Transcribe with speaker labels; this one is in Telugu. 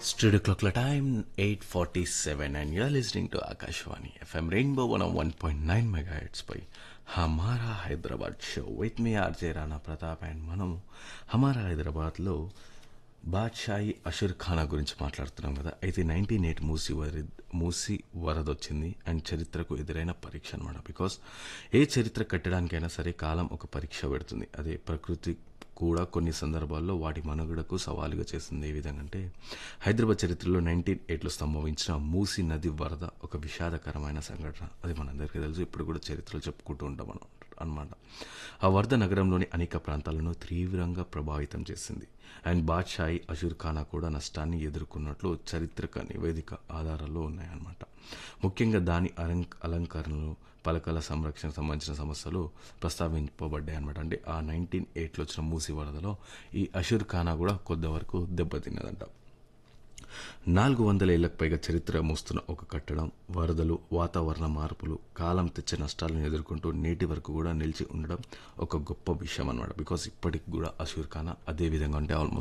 Speaker 1: Studio clock la time 8:47 and you're listening to Akashwani FM Rainbow 101.9 megahertz పై హమారా హైదరాబాద్ షో విత్ మీ ఆర్జే రాణా ప్రతాప్ అండ్ మనం హమారా హైదరాబాద్లో బాద్షాయి అషర్ ఖానా గురించి మాట్లాడుతున్నాం కదా అయితే నైన్టీన్ ఎయిట్ మూసి వరి మూసి వరద వచ్చింది అండ్ చరిత్రకు ఎదురైన పరీక్ష అనమాట బికాస్ ఏ చరిత్ర కట్టడానికైనా సరే కాలం ఒక పరీక్ష పెడుతుంది అదే ప్రకృతి కూడా కొన్ని సందర్భాల్లో వాటి మనుగడకు సవాలుగా చేస్తుంది ఏ విధంగా అంటే హైదరాబాద్ చరిత్రలో నైన్టీన్ ఎయిట్లో సంభవించిన మూసి నది వరద ఒక విషాదకరమైన సంఘటన అది మనందరికీ తెలుసు ఇప్పుడు కూడా చరిత్రలు చెప్పుకుంటూ ఉంటాం మనం అనమాట ఆ వరద నగరంలోని అనేక ప్రాంతాలను తీవ్రంగా ప్రభావితం చేసింది అండ్ బాద్షాయి అషూర్ ఖానా కూడా నష్టాన్ని ఎదుర్కొన్నట్లు చారిత్రక నివేదిక ఆధారాల్లో ఉన్నాయన్నమాట ముఖ్యంగా దాని అలంక అలంకరణలు పలకల సంరక్షణ సంబంధించిన సమస్యలు ప్రస్తావింపబడ్డాయి అనమాట అంటే ఆ నైన్టీన్ ఎయిట్లో వచ్చిన మూసి వరదలో ఈ అషూర్ ఖానా కూడా కొంతవరకు దెబ్బతిన్నదంట నాలుగు వందల ఏళ్లకు పైగా చరిత్ర మోస్తున్న ఒక కట్టడం వరదలు వాతావరణ మార్పులు కాలం తెచ్చే నష్టాలను ఎదుర్కొంటూ నేటి వరకు కూడా నిలిచి ఉండడం ఒక గొప్ప విషయం అనమాట బికాస్ ఇప్పటికి కూడా అషూర్ ఖానా అదే విధంగా అంటే ఆల్మోస్ట్